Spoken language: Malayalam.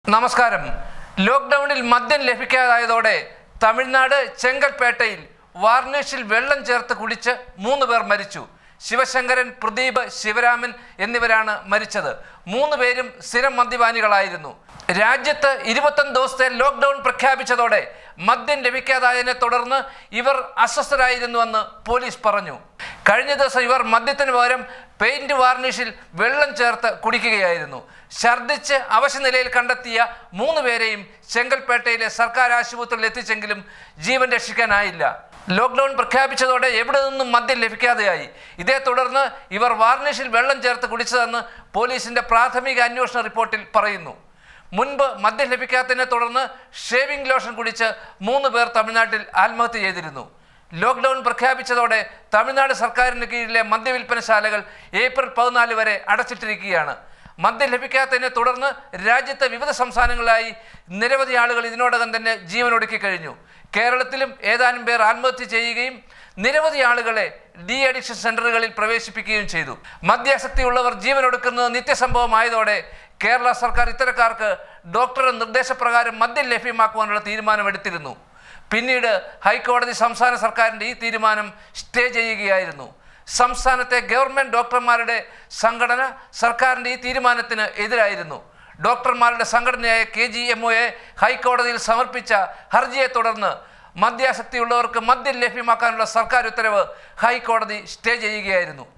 നമസ്കാരം ലോക്ക്ഡൌണിൽ മദ്യം ലഭിക്കാതായതോടെ തമിഴ്നാട് ചെങ്കൽപ്പേട്ടയിൽ വാർണിഷിൽ വെള്ളം ചേർത്ത് കുടിച്ച് മൂന്ന് പേർ മരിച്ചു ശിവശങ്കരൻ പ്രദീപ് ശിവരാമൻ എന്നിവരാണ് മരിച്ചത് മൂന്ന് പേരും സ്ഥിരം മദ്യപാനികളായിരുന്നു രാജ്യത്ത് ഇരുപത്തൊന്ന് ദിവസത്തെ ലോക്ക്ഡൌൺ പ്രഖ്യാപിച്ചതോടെ മദ്യം ലഭിക്കാതായതിനെ തുടർന്ന് ഇവർ അസ്വസ്ഥരായിരുന്നുവെന്ന് പോലീസ് പറഞ്ഞു കഴിഞ്ഞ ദിവസം ഇവർ മദ്യത്തിന് പകരം പെയിന്റ് വാർണിഷിൽ വെള്ളം ചേർത്ത് കുടിക്കുകയായിരുന്നു ഛർദ്ദിച്ച് അവശനിലയിൽ കണ്ടെത്തിയ മൂന്ന് പേരെയും ചെങ്കൽപ്പേട്ടയിലെ സർക്കാർ ആശുപത്രിയിൽ എത്തിച്ചെങ്കിലും ജീവൻ രക്ഷിക്കാനായില്ല ലോക്ക്ഡൌൺ പ്രഖ്യാപിച്ചതോടെ എവിടെ നിന്നും മദ്യം ലഭിക്കാതെയായി ഇതേ തുടർന്ന് ഇവർ വാർണിഷിൽ വെള്ളം ചേർത്ത് കുടിച്ചതെന്ന് പോലീസിന്റെ പ്രാഥമിക അന്വേഷണ റിപ്പോർട്ടിൽ പറയുന്നു മുൻപ് മദ്യം ലഭിക്കാത്തതിനെ തുടർന്ന് ഷേവിംഗ് ലോഷൻ കുടിച്ച് മൂന്ന് പേർ തമിഴ്നാട്ടിൽ ആത്മഹത്യ ചെയ്തിരുന്നു ലോക്ക്ഡൌൺ പ്രഖ്യാപിച്ചതോടെ തമിഴ്നാട് സർക്കാരിന് കീഴിലെ മദ്യവിൽപ്പനശാലകൾ ഏപ്രിൽ പതിനാല് വരെ അടച്ചിട്ടിരിക്കുകയാണ് മദ്യം ലഭിക്കാത്തതിനെ തുടർന്ന് രാജ്യത്തെ വിവിധ സംസ്ഥാനങ്ങളിലായി നിരവധി ആളുകൾ ഇതിനോടകം തന്നെ ജീവനൊടുക്കി കഴിഞ്ഞു കേരളത്തിലും ഏതാനും പേർ ആത്മഹത്യ ചെയ്യുകയും നിരവധി ആളുകളെ ഡി അഡിക്ഷൻ സെന്ററുകളിൽ പ്രവേശിപ്പിക്കുകയും ചെയ്തു മദ്യാസക്തിയുള്ളവർ ജീവനൊടുക്കുന്നത് നിത്യസംഭവമായതോടെ കേരള സർക്കാർ ഇത്തരക്കാർക്ക് ഡോക്ടറുടെ നിർദ്ദേശപ്രകാരം മദ്യം ലഭ്യമാക്കുവാനുള്ള തീരുമാനമെടുത്തിരുന്നു പിന്നീട് ഹൈക്കോടതി സംസ്ഥാന സർക്കാരിൻ്റെ ഈ തീരുമാനം സ്റ്റേ ചെയ്യുകയായിരുന്നു സംസ്ഥാനത്തെ ഗവൺമെൻറ് ഡോക്ടർമാരുടെ സംഘടന സർക്കാരിൻ്റെ ഈ തീരുമാനത്തിന് എതിരായിരുന്നു ഡോക്ടർമാരുടെ സംഘടനയായ കെ ജി എം ഒയെ ഹൈക്കോടതിയിൽ സമർപ്പിച്ച ഹർജിയെ തുടർന്ന് മദ്യാസക്തിയുള്ളവർക്ക് മദ്യം ലഭ്യമാക്കാനുള്ള സർക്കാർ ഉത്തരവ് ഹൈക്കോടതി സ്റ്റേ ചെയ്യുകയായിരുന്നു